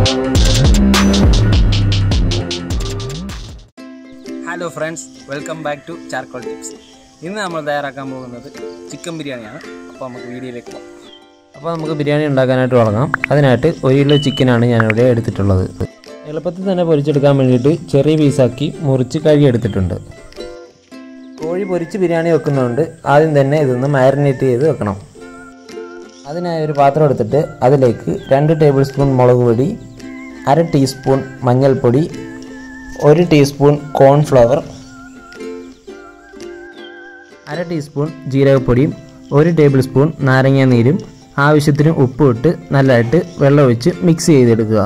hello friends welcome back to charcoal tips ഇന്ന് നമ്മൾ തയ്യാറാക്കാൻ പോകുന്നത് ചിക്കൻ ബിരിയാണിയാണ് അപ്പോൾ നമുക്ക് വീഡിയോയിലേക്ക് പോകാം അപ്പോൾ നമുക്ക് ബിരിയാണി ഉണ്ടാക്കാനായിട്ട് തുടങ്ങാം അതിനായിട്ട് ഒരു കിലോ ചിക്കനാണ് ഞാനിവിടെ എടുത്തിട്ടുള്ളത് എളുപ്പത്തിൽ തന്നെ പൊരിച്ചെടുക്കാൻ വേണ്ടിയിട്ട് ചെറിയ പീസാക്കി മുറിച്ച് കഴുകിയെടുത്തിട്ടുണ്ട് കോഴി പൊരിച്ച് ബിരിയാണി വെക്കുന്നതുകൊണ്ട് ആദ്യം തന്നെ ഇതൊന്ന് മാരിനേറ്റ് ചെയ്ത് വെക്കണം അതിനായി ഒരു പാത്രം എടുത്തിട്ട് അതിലേക്ക് രണ്ട് ടേബിൾ സ്പൂൺ മുളക് പൊടി അര ടീസ്പൂൺ മഞ്ഞൾപ്പൊടി ഒരു ടീസ്പൂൺ കോൺഫ്ലവർ അര ടീസ്പൂൺ ജീരകപ്പൊടിയും ഒരു ടേബിൾ സ്പൂൺ നാരങ്ങ നീരും ആവശ്യത്തിന് ഉപ്പും ഇട്ട് നല്ലതായിട്ട് വെള്ളം ഒഴിച്ച് മിക്സ് ചെയ്തെടുക്കുക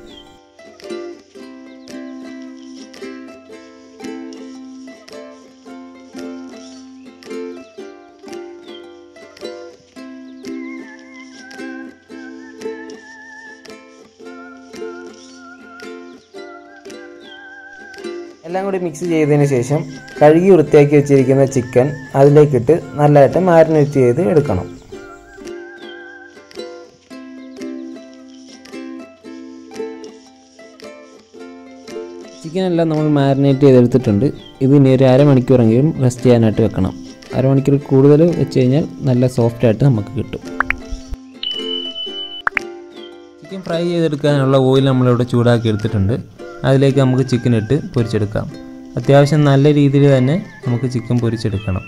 എല്ലാം കൂടി മിക്സ് ചെയ്തതിന് ശേഷം കഴുകി വൃത്തിയാക്കി വെച്ചിരിക്കുന്ന ചിക്കൻ അതിലേക്കിട്ട് നല്ലതായിട്ട് മാരിനേറ്റ് ചെയ്ത് എടുക്കണം ചിക്കൻ എല്ലാം നമ്മൾ മാരിനേറ്റ് ചെയ്തെടുത്തിട്ടുണ്ട് ഇത് ഇനി ഒരു അരമണിക്കൂറെങ്കിലും റെസ്റ്റ് ചെയ്യാനായിട്ട് വെക്കണം അരമണിക്കൂർ കൂടുതൽ വെച്ച് കഴിഞ്ഞാൽ നല്ല സോഫ്റ്റ് ആയിട്ട് നമുക്ക് കിട്ടും ചിക്കൻ ഫ്രൈ ചെയ്തെടുക്കാനുള്ള ഓയിൽ നമ്മളിവിടെ ചൂടാക്കി എടുത്തിട്ടുണ്ട് അതിലേക്ക് നമുക്ക് ചിക്കൻ ഇട്ട് പൊരിച്ചെടുക്കാം അത്യാവശ്യം നല്ല രീതിയിൽ തന്നെ നമുക്ക് ചിക്കൻ പൊരിച്ചെടുക്കണം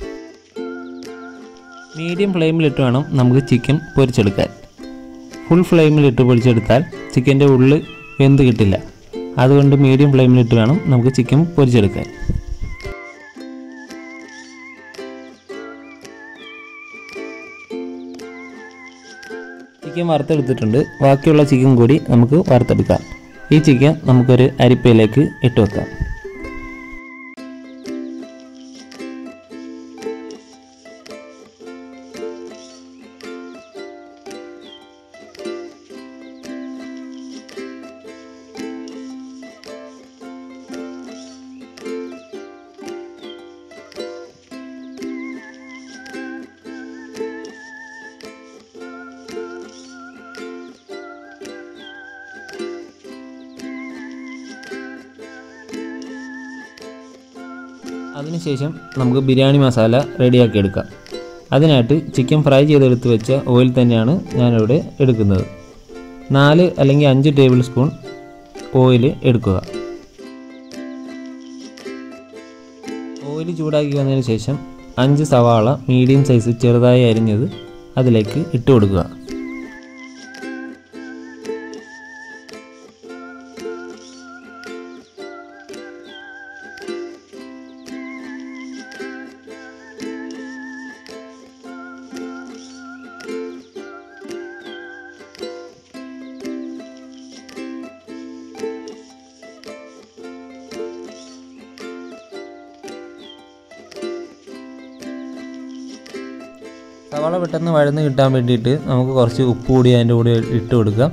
മീഡിയം ഫ്ലെയിമിലിട്ട് വേണം നമുക്ക് ചിക്കൻ പൊരിച്ചെടുക്കാൻ ഫുൾ ഫ്ലെയിമിലിട്ട് പൊരിച്ചെടുത്താൽ ചിക്കൻ്റെ ഉള്ളിൽ വെന്ത് കിട്ടില്ല അതുകൊണ്ട് മീഡിയം ഫ്ലെയിമിലിട്ട് വേണം നമുക്ക് ചിക്കൻ പൊരിച്ചെടുക്കാൻ ചിക്കൻ വറുത്തെടുത്തിട്ടുണ്ട് ബാക്കിയുള്ള ചിക്കൻ കൂടി നമുക്ക് വറുത്തെടുക്കാം ഈ ചിക്കൻ നമുക്കൊരു അരിപ്പയിലേക്ക് ഇട്ട് വെക്കാം അതിനുശേഷം നമുക്ക് ബിരിയാണി മസാല റെഡിയാക്കി എടുക്കാം അതിനായിട്ട് ചിക്കൻ ഫ്രൈ ചെയ്തെടുത്ത് വെച്ച ഓയിൽ തന്നെയാണ് ഞാനിവിടെ എടുക്കുന്നത് നാല് അല്ലെങ്കിൽ അഞ്ച് ടേബിൾ സ്പൂൺ ഓയിൽ എടുക്കുക ഓയിൽ ചൂടാക്കി വന്നതിന് ശേഷം അഞ്ച് സവാള മീഡിയം സൈസ് ചെറുതായി അരിഞ്ഞത് അതിലേക്ക് ഇട്ട് കൊടുക്കുക സവാള പെട്ടെന്ന് വഴന്ന് കിട്ടാൻ വേണ്ടിയിട്ട് നമുക്ക് കുറച്ച് ഉപ്പ് കൂടി അതിൻ്റെ കൂടെ ഇട്ട് കൊടുക്കാം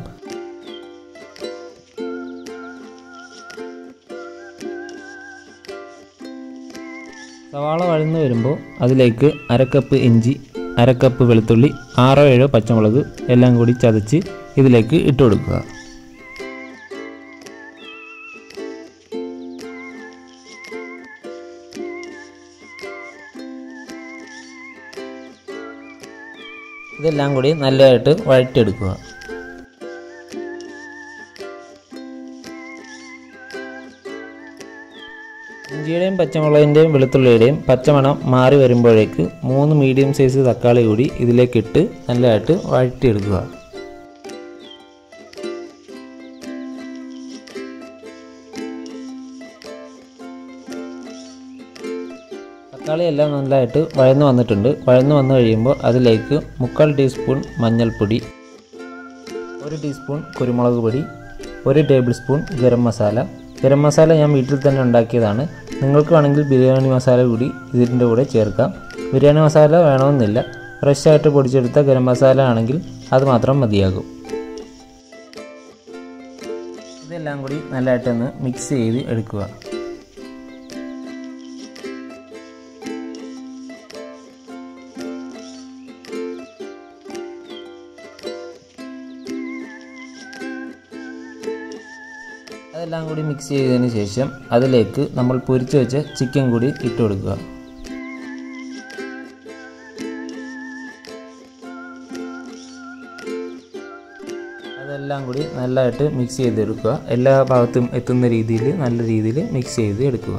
സവാള വഴന്ന് വരുമ്പോൾ അതിലേക്ക് അരക്കപ്പ് ഇഞ്ചി അരക്കപ്പ് വെളുത്തുള്ളി ആറോ ഏഴോ പച്ചമുളക് എല്ലാം കൂടി ചതച്ച് ഇതിലേക്ക് ഇട്ട് കൊടുക്കുക ഇതെല്ലാം കൂടി നല്ലതായിട്ട് വഴറ്റിയെടുക്കുക ഇഞ്ചിയുടെയും പച്ചമുളകിൻ്റെയും വെളുത്തുള്ളിയുടെയും പച്ചമണം മാറി വരുമ്പോഴേക്ക് മൂന്ന് മീഡിയം സൈസ് തക്കാളി കൂടി ഇതിലേക്കിട്ട് നല്ലതായിട്ട് വഴറ്റിയെടുക്കുക തക്കാളി എല്ലാം നല്ലതായിട്ട് വഴന്ന് വന്നിട്ടുണ്ട് വഴന്ന് വന്നു കഴിയുമ്പോൾ അതിലേക്ക് മുക്കാൽ ടീസ്പൂൺ മഞ്ഞൾപ്പൊടി ഒരു ടീസ്പൂൺ കുരുമുളക് പൊടി ഒരു ടേബിൾ സ്പൂൺ ഗരം മസാല ഗരം മസാല ഞാൻ വീട്ടിൽ തന്നെ ഉണ്ടാക്കിയതാണ് നിങ്ങൾക്ക് വേണമെങ്കിൽ ബിരിയാണി മസാല കൂടി ഇതിൻ്റെ കൂടെ ചേർക്കാം ബിരിയാണി മസാല വേണമെന്നില്ല ഫ്രഷ് ആയിട്ട് പൊടിച്ചെടുത്ത ഗരം മസാല ആണെങ്കിൽ അത് മാത്രം മതിയാകും ഇതെല്ലാം കൂടി നല്ലതായിട്ടൊന്ന് മിക്സ് ചെയ്ത് എടുക്കുക അതെല്ലാം കൂടി മിക്സ് ചെയ്തതിന് ശേഷം അതിലേക്ക് നമ്മൾ പൊരിച്ച് വെച്ച ചിക്കൻ കൂടി ഇട്ട് കൊടുക്കുക അതെല്ലാം കൂടി നല്ലതായിട്ട് മിക്സ് ചെയ്തെടുക്കുക എല്ലാ ഭാഗത്തും എത്തുന്ന രീതിയിൽ നല്ല രീതിയിൽ മിക്സ് ചെയ്ത് എടുക്കുക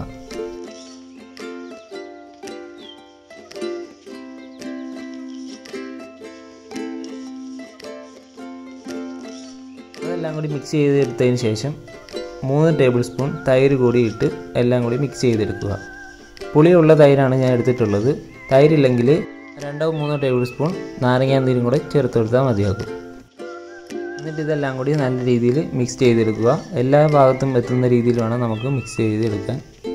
അതെല്ലാം കൂടി മിക്സ് ചെയ്തെടുത്തതിന് ശേഷം മൂന്ന് ടേബിൾ സ്പൂൺ തൈര് കൂടി ഇട്ട് എല്ലാം കൂടി മിക്സ് ചെയ്തെടുക്കുക പുളിയുള്ള തൈരാണ് ഞാൻ എടുത്തിട്ടുള്ളത് തൈരില്ലെങ്കിൽ രണ്ടോ മൂന്നോ ടേബിൾ സ്പൂൺ നാരങ്ങാന്തീരും കൂടെ ചേർത്ത് കൊടുത്താൽ മതിയാകും എന്നിട്ട് ഇതെല്ലാം കൂടി നല്ല രീതിയിൽ മിക്സ് ചെയ്തെടുക്കുക എല്ലാ ഭാഗത്തും എത്തുന്ന രീതിയിൽ വേണം നമുക്ക് മിക്സ് ചെയ്തെടുക്കാൻ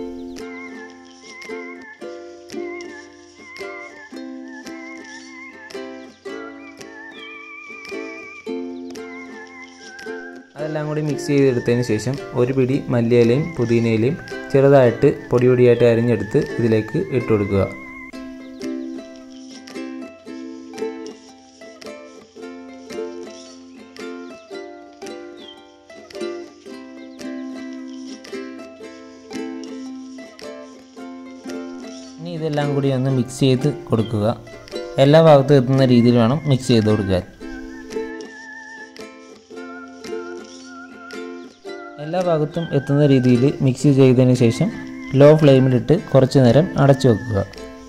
അതെല്ലാം കൂടി മിക്സ് ചെയ്തെടുത്തതിന് ശേഷം ഒരു പിടി മല്ലിയിലയും പുതിനയിലയും ചെറുതായിട്ട് പൊടി പൊടിയായിട്ട് അരിഞ്ഞെടുത്ത് ഇതിലേക്ക് ഇട്ട് കൊടുക്കുക ഇനി ഇതെല്ലാം കൂടി ഒന്ന് മിക്സ് ചെയ്ത് കൊടുക്കുക എല്ലാ ഭാഗത്തും എത്തുന്ന രീതിയിൽ വേണം മിക്സ് ചെയ്ത് കൊടുക്കാൻ എല്ലാ ഭാഗത്തും എത്തുന്ന രീതിയിൽ മിക്സ് ചെയ്തതിന് ശേഷം ലോ ഫ്ലെയിമിലിട്ട് കുറച്ച് നേരം അടച്ചു വെക്കുക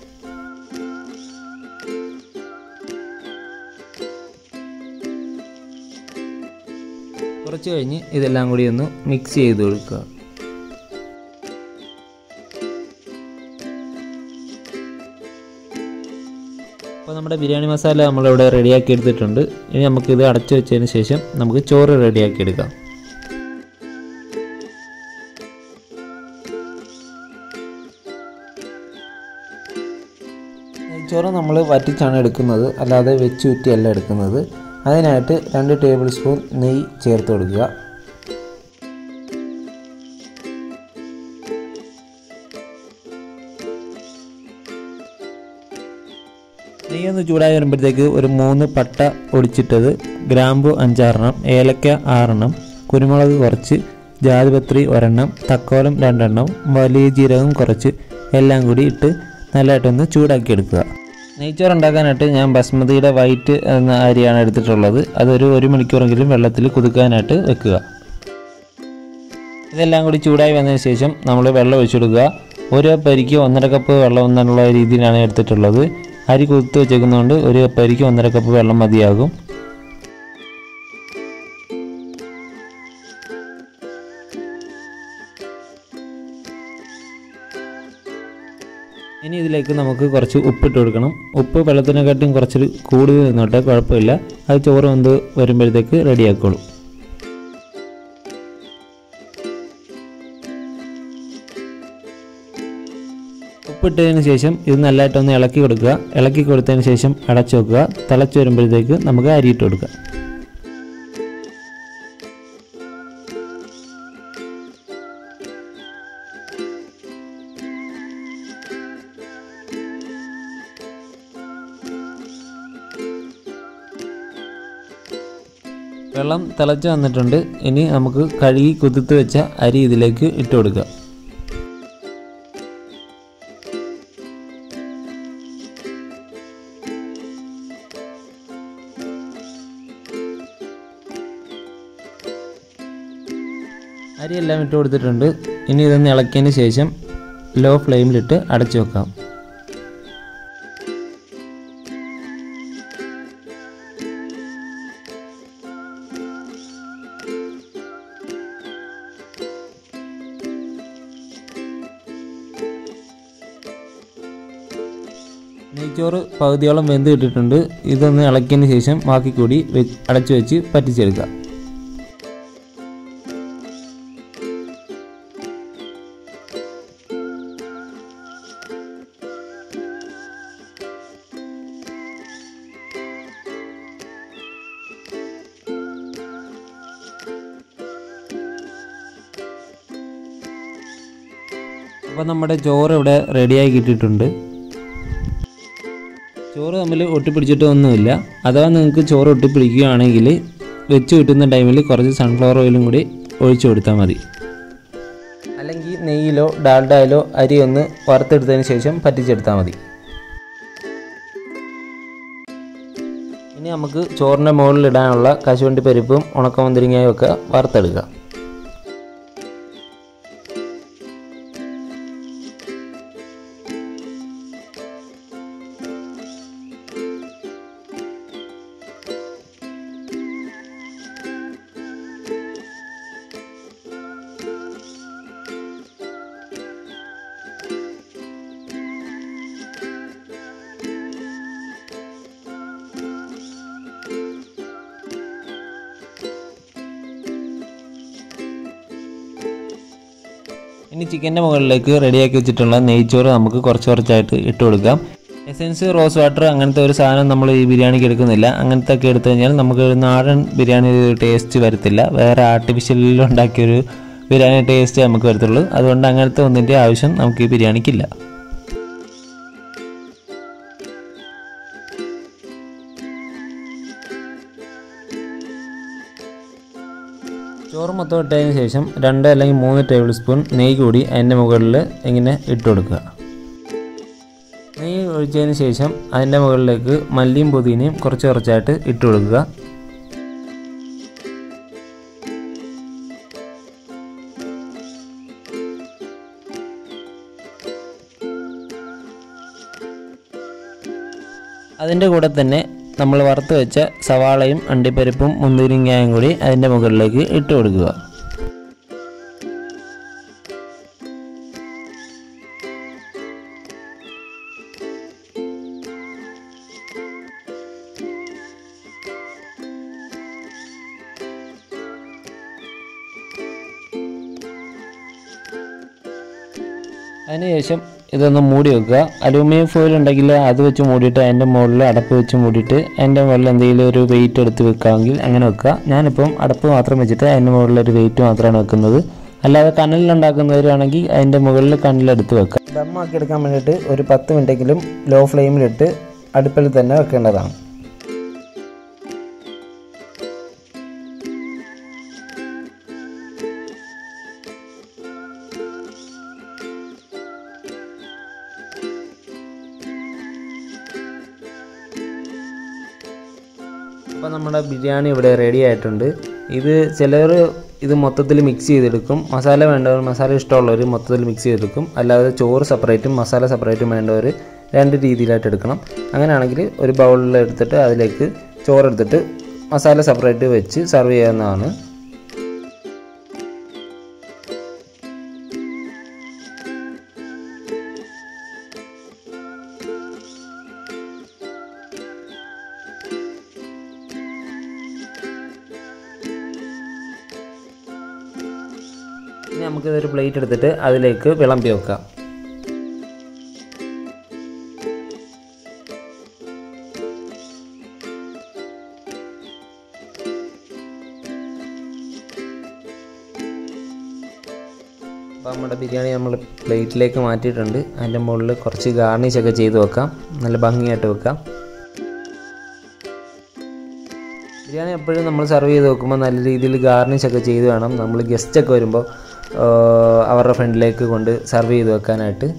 കുറച്ച് കഴിഞ്ഞ് ഇതെല്ലാം കൂടി ഒന്ന് മിക്സ് ചെയ്ത് കൊടുക്കുക അപ്പോൾ നമ്മുടെ ബിരിയാണി മസാല നമ്മളിവിടെ റെഡിയാക്കി എടുത്തിട്ടുണ്ട് ഇനി നമുക്കിത് അടച്ചു വെച്ചതിന് ശേഷം നമുക്ക് ചോറ് റെഡിയാക്കി എടുക്കാം നെയ്ച്ചോറ് നമ്മൾ വറ്റിച്ചാണ് എടുക്കുന്നത് അല്ലാതെ വെച്ച് ഊറ്റിയല്ല എടുക്കുന്നത് അതിനായിട്ട് രണ്ട് ടേബിൾ സ്പൂൺ നെയ്യ് ചേർത്ത് കൊടുക്കുക നെയ്യൊന്ന് ചൂടായി വരുമ്പോഴത്തേക്ക് ഒരു മൂന്ന് പട്ട ഒടിച്ചിട്ടത് ഗ്രാമ്പു അഞ്ചാറെണ്ണം ഏലക്ക ആറെണ്ണം കുരുമുളക് കുറച്ച് ജാതിപത്രി ഒരെണ്ണം തക്കോലം രണ്ടെണ്ണം വലിയ ജീരകം കുറച്ച് എല്ലാം കൂടി ഇട്ട് നല്ലതായിട്ടൊന്ന് ചൂടാക്കി എടുക്കുക നെയ്ച്ചോറ് ഉണ്ടാക്കാനായിട്ട് ഞാൻ ബസ്മതിയുടെ വൈറ്റ് എന്ന അരിയാണ് എടുത്തിട്ടുള്ളത് അതൊരു ഒരു മണിക്കൂറെങ്കിലും വെള്ളത്തിൽ കുതുക്കാനായിട്ട് വെക്കുക ഇതെല്ലാം കൂടി ചൂടായി വന്നതിന് ശേഷം നമ്മൾ വെള്ളം ഒഴിച്ചു കൊടുക്കുക ഒരു പരിക്ക് ഒന്നര കപ്പ് വെള്ളം എന്നുള്ള രീതിയിലാണ് എടുത്തിട്ടുള്ളത് അരി കുതിർത്ത് വെച്ചേക്കുന്നതുകൊണ്ട് ഒരു കപ്പ് അരിക്ക് ഒന്നര കപ്പ് വെള്ളം മതിയാകും ഇനി ഇതിലേക്ക് നമുക്ക് കുറച്ച് ഉപ്പിട്ട് കൊടുക്കണം ഉപ്പ് വെള്ളത്തിനെക്കാട്ടും കുറച്ച് കൂടുതൽ നിന്നോട്ടെ കുഴപ്പമില്ല അത് ചോറ് വന്ന് വരുമ്പോഴത്തേക്ക് റെഡിയാക്കോളും ഉപ്പിട്ടതിന് ശേഷം ഇത് നല്ലതായിട്ടൊന്ന് ഇളക്കി കൊടുക്കുക ഇളക്കി കൊടുത്തതിന് ശേഷം അടച്ചു വെക്കുക തിളച്ച് വരുമ്പോഴത്തേക്ക് നമുക്ക് അരിയിട്ട് കൊടുക്കുക വെള്ളം തിളച്ച് വന്നിട്ടുണ്ട് ഇനി നമുക്ക് കഴുകി കുതിർത്ത് വെച്ച അരി ഇതിലേക്ക് ഇട്ട് കൊടുക്കുക അരിയെല്ലാം ഇട്ട് കൊടുത്തിട്ടുണ്ട് ഇനി ഇതൊന്ന് ഇളക്കിയതിന് ശേഷം ലോ ഫ്ലെയിമിലിട്ട് അടച്ചു വെക്കാം നെയ്ച്ചോറ് പകുതിയോളം വെന്ത് കിട്ടിയിട്ടുണ്ട് ഇതൊന്ന് ഇളക്കിയതിന് ശേഷം ബാക്കി കൂടി വെ- അടച്ചു വെച്ച് പറ്റിച്ചെടുക്കുക അപ്പോൾ നമ്മുടെ ചോറ് ഇവിടെ റെഡിയായി കിട്ടിയിട്ടുണ്ട് ചോറ് തമ്മിൽ ഒട്ടിപ്പിടിച്ചിട്ട് ഒന്നുമില്ല അഥവാ നിങ്ങൾക്ക് ചോറ് ഒട്ടിപ്പിടിക്കുകയാണെങ്കിൽ വെച്ച് കിട്ടുന്ന ടൈമിൽ കുറച്ച് സൺഫ്ലവർ ഓയിലും കൂടി ഒഴിച്ചു കൊടുത്താൽ മതി നെയ്യിലോ ഡാൽഡയിലോ അരി ഒന്ന് വറുത്തെടുത്തതിന് ശേഷം പറ്റിച്ചെടുത്താൽ മതി ഇനി നമുക്ക് ചോറിൻ്റെ മുകളിൽ ഇടാനുള്ള കശുവണ്ടി പരിപ്പും ഉണക്കമുന്തിരിങ്ങയും ഒക്കെ വറുത്തെടുക്കുക ഇനി ചിക്കൻ്റെ മുകളിലേക്ക് റെഡിയാക്കി വെച്ചിട്ടുള്ള നെയ്ച്ചോറ് നമുക്ക് കുറച്ച് കുറച്ചായിട്ട് ഇട്ട് കൊടുക്കാം എസെൻസ് റോസ് വാട്ടർ അങ്ങനത്തെ ഒരു സാധനം നമ്മൾ ഈ ബിരിയാണിക്ക് എടുക്കുന്നില്ല അങ്ങനത്തെ ഒക്കെ എടുത്തു കഴിഞ്ഞാൽ നമുക്ക് ഒരു നാടൻ ബിരിയാണി ടേസ്റ്റ് വരത്തില്ല വേറെ ആർട്ടിഫിഷ്യലിൽ ഉണ്ടാക്കിയൊരു ബിരിയാണി ടേസ്റ്റ് നമുക്ക് വരത്തുള്ളൂ അതുകൊണ്ട് അങ്ങനത്തെ ഒന്നിൻ്റെ ആവശ്യം നമുക്ക് ഈ ബിരിയാണിക്കില്ല ചോറ് മൊത്തം ഇട്ടതിന് ശേഷം രണ്ട് അല്ലെങ്കിൽ മൂന്ന് ടേബിൾ സ്പൂൺ നെയ്യ് കൂടി അതിൻ്റെ മുകളിൽ ഇങ്ങനെ ഇട്ട് കൊടുക്കുക നെയ്യ് ഒഴിച്ചതിന് ശേഷം അതിൻ്റെ മുകളിലേക്ക് മല്ലിയും പുതിനയും കുറച്ച് കുറച്ചായിട്ട് ഇട്ട് കൊടുക്കുക അതിൻ്റെ കൂടെ തന്നെ നമ്മൾ വറുത്ത് വെച്ച സവാളയും അണ്ടിപ്പരിപ്പും മുന്തിരിങ്ങായും കൂടി അതിൻ്റെ മുകളിലേക്ക് ഇട്ട് കൊടുക്കുക അതിനുശേഷം ഇതൊന്ന് മൂടി വെക്കുക അലൂമിനിയം ഫോയിൽ ഉണ്ടെങ്കിൽ അത് വെച്ച് മൂടിയിട്ട് അതിൻ്റെ മുകളിൽ അടപ്പ് വെച്ച് മൂടിയിട്ട് അതിൻ്റെ മുകളിൽ എന്തെങ്കിലും ഒരു വെയിറ്റ് എടുത്ത് വെക്കാമെങ്കിൽ അങ്ങനെ വെക്കുക ഞാനിപ്പം അടപ്പ് മാത്രം വെച്ചിട്ട് അതിൻ്റെ മുകളിൽ ഒരു വെയിറ്റ് മാത്രമാണ് വെക്കുന്നത് അല്ലാതെ കനലിലുണ്ടാക്കുന്നവരാണെങ്കിൽ അതിൻ്റെ മുകളിൽ കനലെടുത്ത് വെക്കുക ദമ്മാക്കി എടുക്കാൻ വേണ്ടിയിട്ട് ഒരു പത്ത് മിനിറ്റെങ്കിലും ലോ ഫ്ലെയിമിലിട്ട് അടുപ്പിൽ തന്നെ വെക്കേണ്ടതാണ് അപ്പോൾ നമ്മുടെ ബിരിയാണി ഇവിടെ റെഡി ആയിട്ടുണ്ട് ഇത് ചിലർ ഇത് മൊത്തത്തിൽ മിക്സ് ചെയ്തെടുക്കും മസാല വേണ്ടവർ മസാല ഇഷ്ടമുള്ളവർ മൊത്തത്തിൽ മിക്സ് ചെയ്തെടുക്കും അല്ലാതെ ചോറ് സെപ്പറേറ്റും മസാല സെപ്പറേറ്റും വേണ്ടവർ രണ്ട് രീതിയിലായിട്ട് എടുക്കണം അങ്ങനെയാണെങ്കിൽ ഒരു ബൗളിൽ എടുത്തിട്ട് അതിലേക്ക് ചോറ് എടുത്തിട്ട് മസാല സെപ്പറേറ്റ് വെച്ച് സെർവ് ചെയ്യാവുന്നതാണ് ഇനി നമുക്കിതൊരു പ്ലേറ്റ് എടുത്തിട്ട് അതിലേക്ക് വിളമ്പി വെക്കാം അപ്പോൾ നമ്മുടെ ബിരിയാണി നമ്മൾ പ്ലേറ്റിലേക്ക് മാറ്റിയിട്ടുണ്ട് അതിൻ്റെ മുകളിൽ കുറച്ച് ഗാർണിഷ് ഒക്കെ ചെയ്ത് വെക്കാം നല്ല ഭംഗിയായിട്ട് വെക്കാം ബിരിയാണി എപ്പോഴും നമ്മൾ സെർവ് ചെയ്ത് വെക്കുമ്പോൾ നല്ല രീതിയിൽ ഗാർണിഷ് ഒക്കെ ചെയ്ത് വേണം നമ്മൾ ഗസ്റ്റ് ഒക്കെ വരുമ്പോൾ അവരുടെ ഫ്രണ്ടിലേക്ക് കൊണ്ട് സെർവ് ചെയ്ത് വെക്കാനായിട്ട്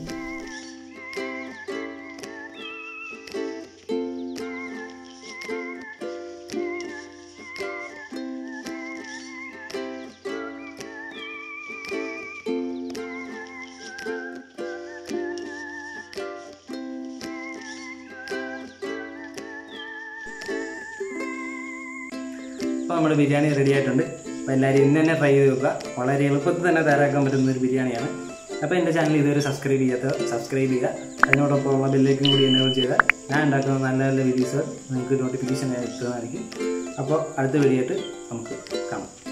അപ്പോൾ നമ്മുടെ ബിരിയാണി റെഡി ആയിട്ടുണ്ട് അപ്പോൾ എല്ലാവരും ഇന്ന് തന്നെ ട്രൈ ചെയ്ത് നോക്കുക വളരെ എളുപ്പത്തിൽ തന്നെ തയ്യാറാക്കാൻ പറ്റുന്ന ഒരു ബിരിയാണിയാണ് അപ്പോൾ എൻ്റെ ചാനൽ ഇതുവരെ സബ്സ്ക്രൈബ് ചെയ്യാത്ത സബ്സ്ക്രൈബ് ചെയ്യുക അതിനോടൊപ്പമുള്ള ബെല്ലേക്കും കൂടി എനേബിൾ ചെയ്താൽ ഞാൻ ഉണ്ടാക്കുന്ന നല്ല നല്ല വീഡിയോസ് നിങ്ങൾക്ക് നോട്ടിഫിക്കേഷൻ എത്തുന്നതായിരിക്കും അപ്പോൾ അടുത്ത വീഡിയോ ആയിട്ട് നമുക്ക് കാണാം